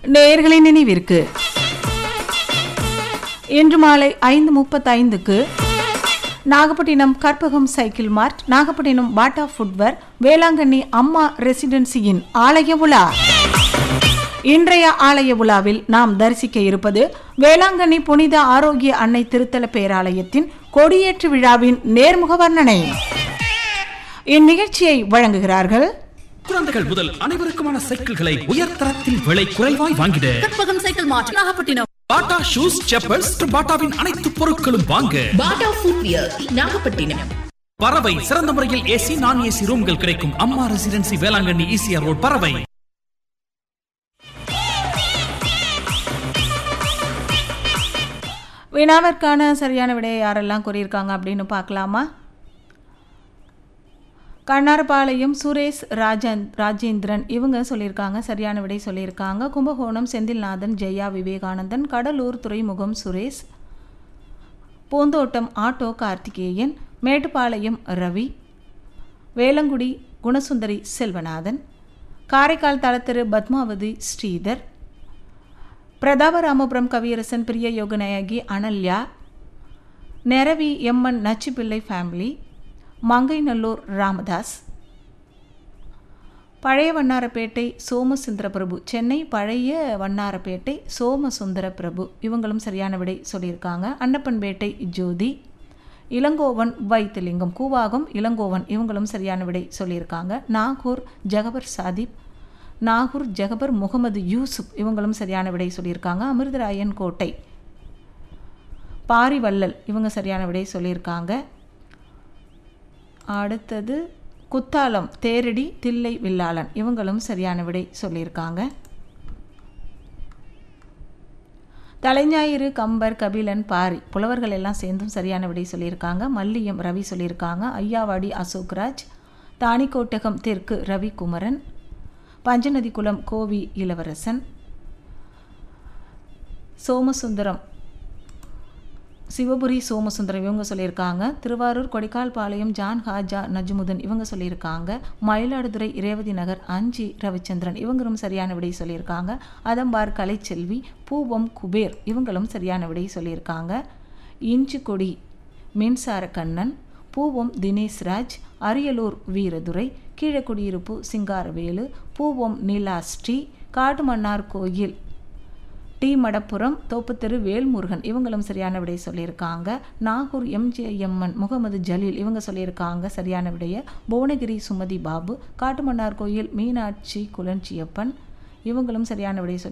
நேயர்களின் நினைவிற்கு இன்று மாலை ஐந்து முப்பத்தைந்துக்கு Nagapattinam Karpagam cycle mart Nagapattinam Bata footwear Velankanni அம்மா ரெசிடென்சியின் ஆலய உலா இன்றைய ஆலய உலாவில் நாம் தரிசிக்க இருப்பது வேளாங்கண்ணி புனித ஆரோக்கிய அன்னை திருத்தல பேராலயத்தின் கொடியேற்று விழாவின் நேர்முக வர்ணனை இந்நிகழ்ச்சியை வழங்குகிறார்கள் குழந்தைகள் முதல் அனைவருக்குமான சைக்கிள்களை உயர்தரத்தில் விலை குறைவாய் வாங்கிட கற்பகம் சைக்கிள் மார்ட் நாகப்பட்டினம் பாட்டா ஷூஸ் செப்பல்ஸ் பாட்டாவின் அனைத்து பொருட்களும் வாங்க பாட்டா ஃபுட்வியர் நாகப்பட்டினம் பறவை சிறந்த முறையில் ஏசி நான் ஏசி ரூம்கள் கிடைக்கும் அம்மா ரெசிடென்சி வேளாங்கண்ணி ஈசிஆர் ரோட் பறவை வினாவிற்கான சரியான விடையை யாரெல்லாம் கூறியிருக்காங்க அப்படின்னு பார்க்கலாமா கண்ணாரபாளையம் சுரேஷ் ராஜன் ராஜேந்திரன் இவங்க சொல்லியிருக்காங்க சரியான விடை சொல்லியிருக்காங்க கும்பகோணம் செந்தில்நாதன் ஜெயா விவேகானந்தன் கடலூர் துறைமுகம் சுரேஷ் பூந்தோட்டம் ஆட்டோ கார்த்திகேயன் மேட்டுப்பாளையம் ரவி வேலங்குடி குணசுந்தரி செல்வநாதன் காரைக்கால் தளத்திரு பத்மாவதி ஸ்ரீதர் பிரதாபராமபுரம் கவியரசன் பிரிய யோகநாயகி அனல்யா நெரவி எம்என் நச்சுப்பிள்ளை ஃபேமிலி மங்கைநல்லூர் ராமதாஸ் பழைய வண்ணாரப்பேட்டை சோமசுந்தர பிரபு சென்னை பழைய வண்ணாரப்பேட்டை சோமசுந்தர பிரபு இவங்களும் சரியான விடை சொல்லியிருக்காங்க அன்னப்பன்பேட்டை ஜோதி இளங்கோவன் வைத்திலிங்கம் கூவாகம் இளங்கோவன் இவங்களும் சரியான விடை சொல்லியிருக்காங்க நாகூர் ஜகபர் சாதிப் நாகூர் ஜகபர் முகமது யூசுப் இவங்களும் சரியான விடை சொல்லியிருக்காங்க அமிர்தராயன் கோட்டை பாரிவள்ளல் இவங்க சரியான விடை சொல்லியிருக்காங்க அடுத்தது குத்தாலம் தேரடி தில்லை வில்லாளன் இவங்களும் சரியான விடை சொல்லியிருக்காங்க தலைஞாயிறு கம்பர் கபிலன் பாரி புலவர்கள் எல்லாம் சேர்ந்தும் சரியான விடை சொல்லியிருக்காங்க மல்லியம் ரவி சொல்லியிருக்காங்க ஐயாவாடி அசோக்ராஜ் தானிக்கோட்டகம் தெற்கு ரவி குமரன் பஞ்சநதி குளம் கோவி இளவரசன் சோமசுந்தரம் சிவபுரி சோமசுந்தரம் இவங்க சொல்லியிருக்காங்க திருவாரூர் கொடிக்கால்பாளையம் ஜான் ஹாஜா நஜ்முதன் இவங்க சொல்லியிருக்காங்க மயிலாடுதுறை இரேவதி நகர் அஞ்சி ரவிச்சந்திரன் இவங்களும் சரியான விடை சொல்லியிருக்காங்க அதம்பார் கலைச்செல்வி பூவம் குபேர் இவங்களும் சரியான விடை சொல்லியிருக்காங்க இஞ்சி கொடி மின்சார கண்ணன் பூவம் தினேஷ்ராஜ் அரியலூர் வீரதுரை கீழக்குடியிருப்பு சிங்காரவேலு பூவம் நீலாஸ்ரீ காட்டுமன்னார் கோயில் டி மடப்புரம் தோப்புத்தெரு வேல்முருகன் இவங்களும் சரியான விடை சொல்லியிருக்காங்க நாகூர் எம்ஜேஎம்என் முகமது ஜலீல் இவங்க சொல்லியிருக்காங்க சரியான விடைய புவனகிரி சுமதி பாபு காட்டுமன்னார் கோயில் மீனாட்சி குலஞ்சியப்பன் இவங்களும் சரியான விடை சொல்லி